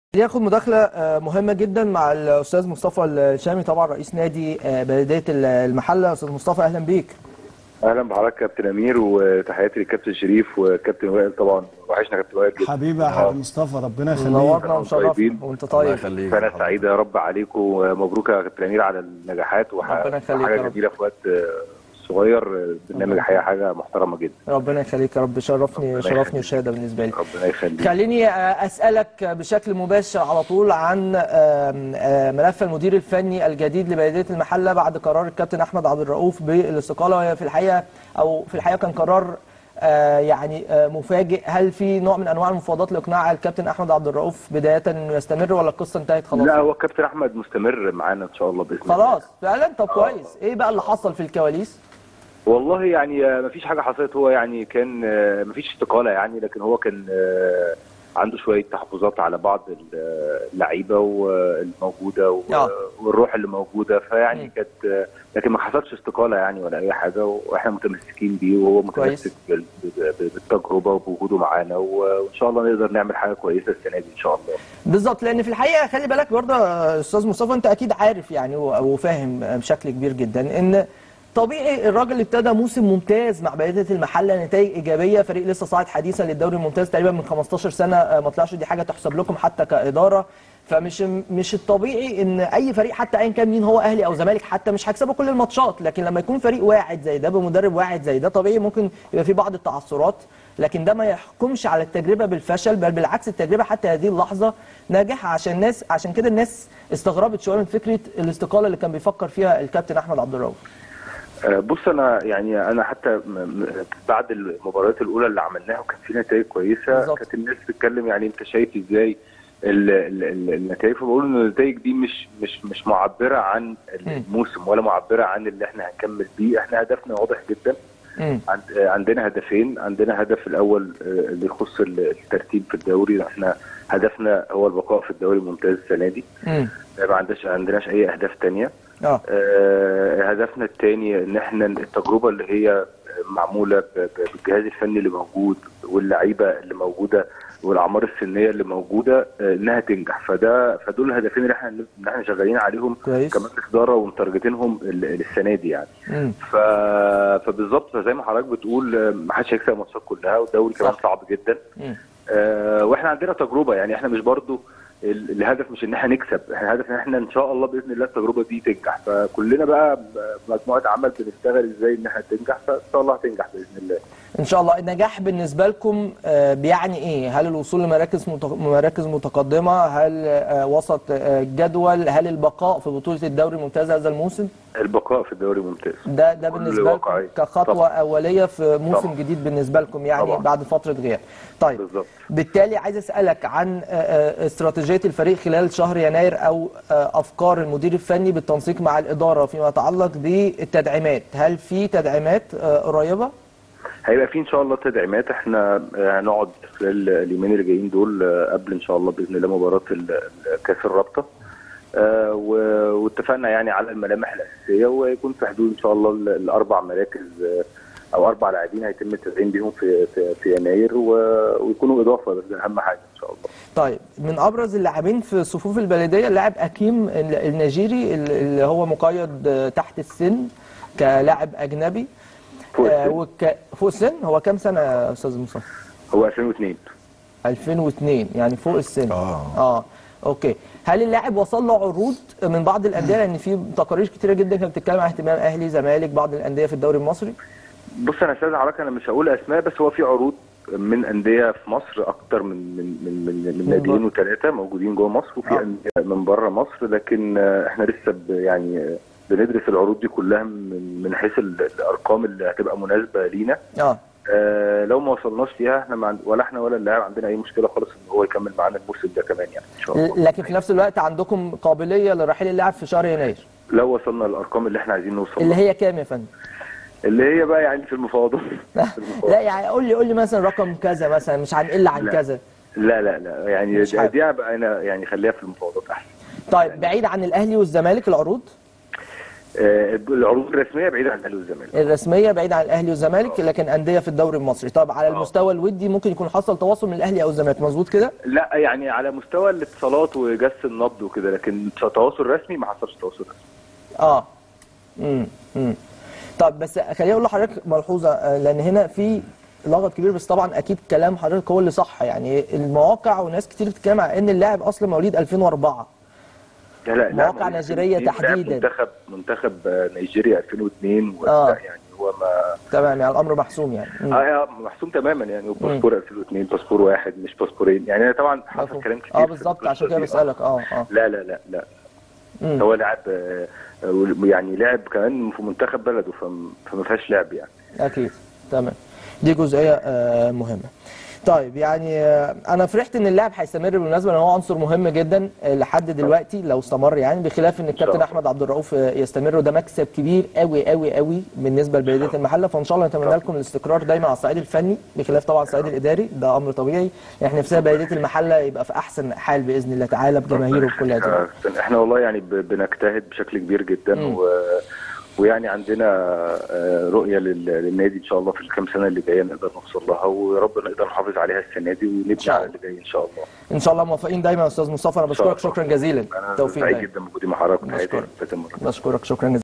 ياخد مداخلة آه، مهمة جدا مع الأستاذ مصطفى الشامي طبعا رئيس نادي آه، بلدية المحلة أستاذ مصطفى أهلا بيك اهلا بحضرتك كابتن امير وتحياتي للكابتن شريف وكابتن وائل طبعا وحشنا كابتن وائل جدا حبيبي يا حبيب مصطفى ربنا يخليك نورنا طيبين. وشرفنا وأنت طيب سنه سعيده يا رب عليكم ومبروك يا كابتن امير على النجاحات ربنا يخليك يا وحاجه رب. جميله في وقت آه، صغير آه، برنامج الحقيقه حاجه محترمه جدا ربنا يخليك يا رب شرفني ربنا شرفني يخليك. وشهادة بالنسبة لي ربنا يخليك خليني آه، أسألك بشكل مباشر على طول عن آم، آه، ملف المدير الفني الجديد لبلدية المحلة بعد قرار الكابتن أحمد عبد الرؤوف بالاستقالة وهي في الحقيقة أو في الحقيقة كان قرار آه، يعني آه، مفاجئ هل في نوع من أنواع المفاوضات لإقناع الكابتن أحمد عبد الرؤوف بداية إنه يستمر ولا القصة انتهت خلاص؟ لا هو الكابتن احمد مستمر معانا ان شاء الله باذن الله خلاص فعلا طب كويس ايه بقى اللي حصل في الكواليس والله يعني آه، مفيش حاجه حصلت هو يعني كان آه، مفيش استقاله يعني لكن هو كان آه، عنده شويه تحفظات على بعض ال- آه، اللعيبه والموجوده و- آه. والروح اللي موجوده مم. فيعني كانت آه، لكن ما حصلش استقاله يعني ولا اي حاجه واحنا متمسكين بيه وهو متمسك بال- ب- ب- بالتجربه وبوجوده معانا و- وان شاء الله نقدر نعمل حاجه كويسه السنه دي ان شاء الله بالظبط لان في الحقيقه خلي بالك برضه يا استاذ مصطفى انت اكيد عارف يعني و- وفاهم بشكل كبير جدا ان طبيعي الراجل اللي ابتدى موسم ممتاز مع بلديه المحله نتائج ايجابيه فريق لسه صاعد حديثا للدوري الممتاز تقريبا من 15 سنه آه، ما طلعش دي حاجه تحسب لكم حتى كاداره فمش مش الطبيعي ان اي فريق حتى ايا كان مين هو اهلي او زمالك حتى مش هيكسبوا كل الماتشات لكن لما يكون فريق واعد زي ده بمدرب واعد زي ده طبيعي ممكن يبقى في بعض التعثرات لكن ده ما يحكمش على التجربه بالفشل بل بالعكس التجربه حتى هذه اللحظه ناجحه عشان الناس عشان كده الناس استغربت شويه من فكره الاستقاله اللي كان بيفكر فيها الكابتن احمد عبد الرؤوف آه، بص انا يعني انا حتى م- م- بعد المباريات الاولى اللي عملناها وكان في نتائج كويسه بالظبط. كانت الناس بتتكلم يعني انت شايف ازاي ال- ال- ال- النتائج فبقول ان النتائج دي مش مش مش معبره عن الموسم ولا معبره عن اللي احنا هنكمل بيه احنا هدفنا واضح جدا امم عند- آه، عندنا هدفين عندنا هدف الاول آه، اللي يخص ال- الترتيب في الدوري احنا هدفنا هو البقاء في الدوري الممتاز السنه دي امم آه، ما عندناش عندناش اي اهداف تانية اه آه، هدفنا الثاني ان احنا التجربه اللي هي معموله ب- ب- بالجهاز الفني اللي موجود واللعيبه اللي موجوده والاعمار السنيه اللي موجوده آه، انها تنجح فده فدول الهدفين اللي احنا اللي احنا شغالين عليهم كويس كمجلس اداره ومترجتينهم ال- السنه دي يعني امم ف... فبالظبط زي ما حضرتك بتقول آه، ما حدش هيكسب الماتشات كلها والدوري كمان صح. صعب جدا مم. آه، واحنا عندنا تجربه يعني احنا مش برضو ال- الهدف مش ان احنا نكسب احنا الهدف ان احنا ان شاء الله باذن الله التجربه دي تنجح فكلنا بقى ب- مجموعه عمل بنشتغل ازاي ان احنا تنجح فان شاء الله هتنجح باذن الله ان شاء الله النجاح بالنسبه لكم آه، بيعني ايه هل الوصول لمراكز مت- مراكز متقدمه هل آه، وسط آه، الجدول هل البقاء في بطوله الدوري الممتاز هذا الموسم البقاء في الدوري الممتاز ده ده بكل بالنسبه لكم واقعية. كخطوه طبعا. اوليه في موسم طبعا. جديد بالنسبه لكم يعني طبعا. بعد فتره غياب طيب بالظبط بالتالي عايز اسالك عن آه، آه، استراتيجيه الفريق خلال شهر يناير او آه، افكار المدير الفني بالتنسيق مع الاداره فيما يتعلق بالتدعيمات هل في تدعيمات آه، قريبه هيبقى في ان شاء الله تدعيمات احنا آه، هنقعد خلال اليومين اللي جايين دول آه، قبل ان شاء الله باذن الله مباراه ال- ال- كاس الرابطه آه، و- واتفقنا يعني على الملامح الاساسيه ويكون في حدود ان شاء الله ال- الاربع مراكز آه، او اربع لاعبين هيتم التدعيم بيهم في في, في يناير و- ويكونوا اضافه بس ده اهم حاجه ان شاء الله طيب من ابرز اللاعبين في صفوف البلديه اللاعب اكيم ال- النيجيري ال- اللي هو مقيد آه، تحت السن كلاعب اجنبي فوق آه، السن. وك... فوق السن هو كام سنه يا استاذ مصطفى هو 2002 2002 يعني فوق السن اه اه اوكي هل اللاعب وصل له عروض من بعض الانديه لان في تقارير كتيره جدا كانت بتتكلم عن اهتمام اهلي زمالك بعض الانديه في الدوري المصري بص انا استاذ حضرتك انا مش هقول اسماء بس هو في عروض من انديه في مصر اكتر من من من من, من ناديين وثلاثه موجودين جوه مصر وفي آه. انديه من بره مصر لكن آه، احنا لسه ب- يعني آه، بندرس العروض دي كلها من من حيث ال- الارقام اللي هتبقى مناسبه لينا اه آه لو ما وصلناش فيها احنا ما عند ولا احنا ولا اللاعب عندنا اي مشكله خالص ان هو يكمل معانا الموسم ده كمان يعني ان شاء الله ل- لكن في نفس الوقت عندكم قابليه لرحيل اللاعب في شهر يناير لو وصلنا للارقام اللي احنا عايزين نوصل اللي لها. هي كام يا فندم اللي هي بقى يعني في المفاوضات في المفاوضات. لا يعني قول لي قول لي مثلا رقم كذا مثلا مش هنقل عن لا. كذا لا لا لا يعني مش دي, حابب. دي بقى انا يعني خليها في المفاوضات احسن طيب بعيد عن الاهلي والزمالك العروض آه، العروض الرسميه بعيده عن الاهلي والزمالك الرسميه بعيد عن الاهلي والزمالك لكن انديه في الدوري المصري طب على آه. المستوى الودي ممكن يكون حصل تواصل من الاهلي او الزمالك مظبوط كده لا يعني على مستوى الاتصالات وجس النبض وكده لكن تواصل رسمي ما حصلش تواصل رسمي اه امم امم طب بس خليني اقول لحضرتك ملحوظه آه، لان هنا في لغط كبير بس طبعا اكيد كلام حضرتك هو اللي صح يعني المواقع وناس كتير بتتكلم على ان اللاعب اصلا مواليد 2004 لا لا لا مواقع ما هو نيجيرية 2002 لعب تحديداً. منتخب منتخب آه، نيجيريا 2002 و آه. لا يعني هو ما تمام يعني الامر محسوم يعني مم. اه محسوم تماما يعني وباسبور 2002 باسبور واحد مش باسبورين يعني أنا طبعا حصل مفهوم. كلام كتير اه في بالظبط القصة عشان كده دي. بسالك اه اه لا لا لا لا مم. هو لعب آه، آه، يعني لعب كمان في منتخب بلده فم- فما فيهاش لعب يعني اكيد تمام دي جزئيه آه، مهمه طيب يعني آه، انا فرحت ان اللاعب هيستمر بالمناسبه لان هو عنصر مهم جدا آه، لحد دلوقتي لو استمر يعني بخلاف ان الكابتن الله. احمد عبد الرؤوف آه، يستمر وده مكسب كبير قوي قوي قوي بالنسبه لبلديه المحله فان شاء الله نتمنى لكم الاستقرار دايما على الصعيد الفني بخلاف طبعا الصعيد الاداري ده امر طبيعي احنا نفسنا بلديه المحله يبقى في احسن حال باذن الله تعالى بجماهيره بكل اعتبار آه، احنا والله يعني ب- بنجتهد بشكل كبير جدا مم. و ويعني عندنا آه، رؤيه لل- للنادي ان شاء الله في الكام سنه اللي جايه نقدر نوصل لها ويا رب نقدر نحافظ عليها السنه دي ونبني شاء على الله. اللي جاي ان شاء الله ان شاء الله موفقين دايما يا استاذ مصطفى انا إن شاء بشكرك الله. شكرا جزيلا انا توفيق سعيد دايما جدا بوجودي مع حضرتك بشكرك. تحياتي بشكرك شكرا جزيلا